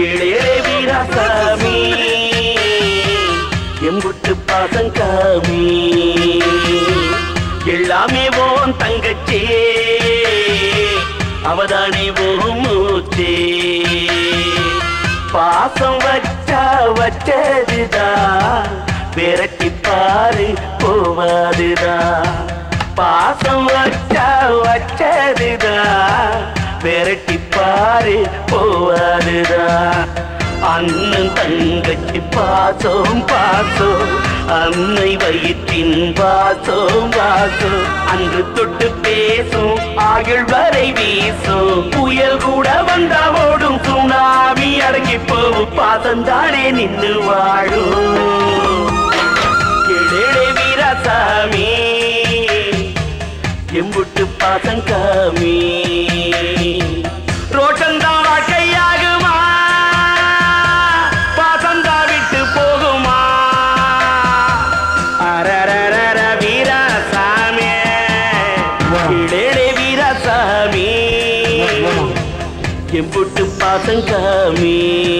இளையரே வீராசாமி எம்புட்டு பாசங்காமி எல்லாமே ஓன் தங்கச்சே அவதானே ஓ மூச்சே பாசம் வச்சா வச்சதுதான் விரட்டி பாரு போவாதுதான் பாசம் வச்சா வச்சதுதான் விரட்டி பாரு போவாதுதான் அண்ணன் தங்கச்சி பாசம் பாசம் அன்னை வயிற்றின் வாசம் வாசம் அன்று தொட்டு பேசும் ஆகிள் வரை வீசும் புயல் கூட வந்தா ஓடும் சுனாமி அடங்கி போகும் பாசந்தானே நின்னு வாழும் எழே வீராசாமி எம்புட்டு பாசங்காமி ரோட்டந்தா வாழ்க்கையாகுமா பாசந்தா விட்டு போகுமா அரரரர வீராசாமி இளே வீராசாமி எம்புட்டு பாசங்காமி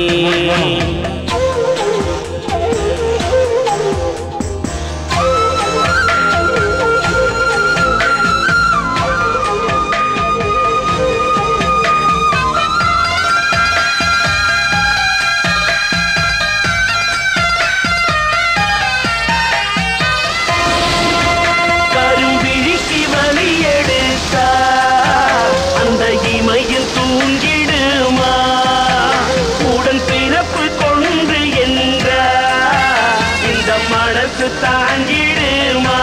கரும்பிழிக்கு வலி எடுத்தா அந்த இமையில் தூங்கிடுமா உடன் பிறப்பு கொன்று என்ற இந்த மனசு தாங்கிடுமா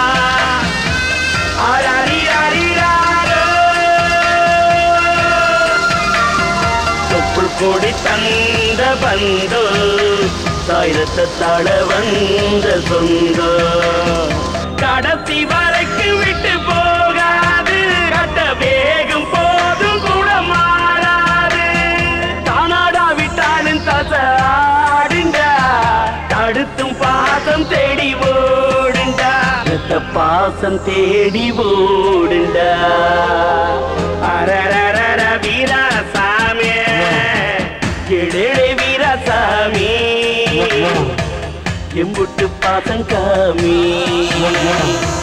அரரிரரிராரோ. தொப்புள் கொடி தந்த பந்தோ சாயிரத்த தள வந்த சொந்தோ கடைசி வரைக்கும் விட்டு போகாது கட்ட வேகம் போதும் கூட மாறாது தானாடா விட்டாலும் தச ஆடுண்டா தடுத்தும் பாசம் தேடி ஓடுண்டா ரத்த பாசம் தேடி ஓடுண்டா அரரரர வீராசாமி எழே வீராசாமி எம்புட்டு பாசங்காமி